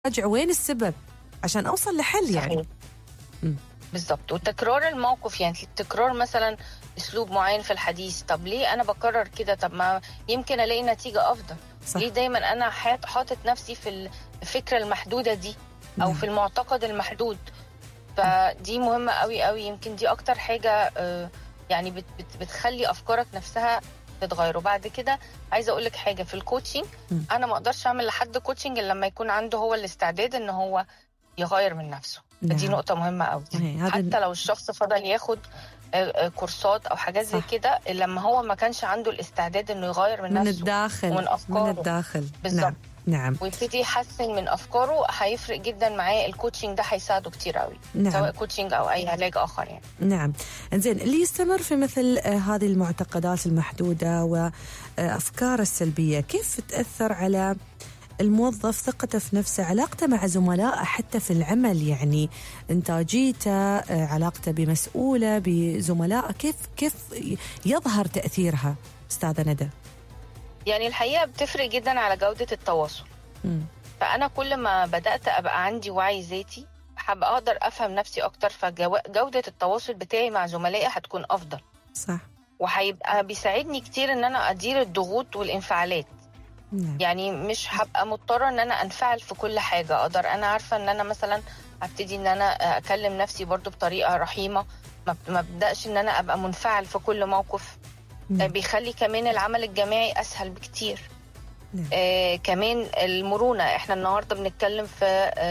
اراجع وين السبب عشان اوصل لحل يعني صحيح. مم. بالظبط وتكرار الموقف يعني تكرار مثلا اسلوب معين في الحديث طب ليه انا بكرر كده طب ما يمكن الاقي نتيجه افضل صح ليه دايما انا حاط حاطط نفسي في الفكره المحدوده دي او نعم. في المعتقد المحدود فدي مهمه قوي قوي يمكن دي اكتر حاجه آه، يعني بت بت بتخلي افكارك نفسها تتغير وبعد كده عايزه اقول لك حاجه في الكوتشنج مم. انا ما اقدرش اعمل لحد كوتشنج الا لما يكون عنده هو الاستعداد ان هو يغير من نفسه فدي نعم. نقطه مهمه قوي إيه، هذا حتى لو الشخص فضل ياخد آه، آه، كورسات او حاجات زي صح. كده لما هو ما كانش عنده الاستعداد انه يغير من, من نفسه الداخل ومن من أفكاره. الداخل بالظبط. نعم نعم ويبتدي يحسن من افكاره هيفرق جدا معاه الكوتشنج ده هيساعده كتير قوي نعم سواء كوتشنج او اي علاج اخر يعني نعم انزين اللي يستمر في مثل آه، هذه المعتقدات المحدودة وأفكار السلبية كيف تأثر على الموظف ثقته في نفسه علاقته مع زملائه حتى في العمل يعني إنتاجيته آه، علاقته بمسؤوله بزملائه كيف كيف يظهر تأثيرها أستاذة ندى يعني الحقيقه بتفرق جدا على جوده التواصل مم. فانا كل ما بدات ابقى عندي وعي ذاتي هبقى اقدر افهم نفسي اكتر فجوده التواصل بتاعي مع زملائي هتكون افضل صح وهيبقى بيساعدني كتير ان انا ادير الضغوط والانفعالات نعم يعني مش هبقى مضطره ان انا انفعل في كل حاجه اقدر انا عارفه ان انا مثلا هبتدي ان انا اكلم نفسي برضو بطريقه رحيمه ما ما ابداش ان انا ابقى منفعل في كل موقف نعم. بيخلي كمان العمل الجماعي اسهل بكتير نعم. آه كمان المرونه احنا النهارده بنتكلم في آه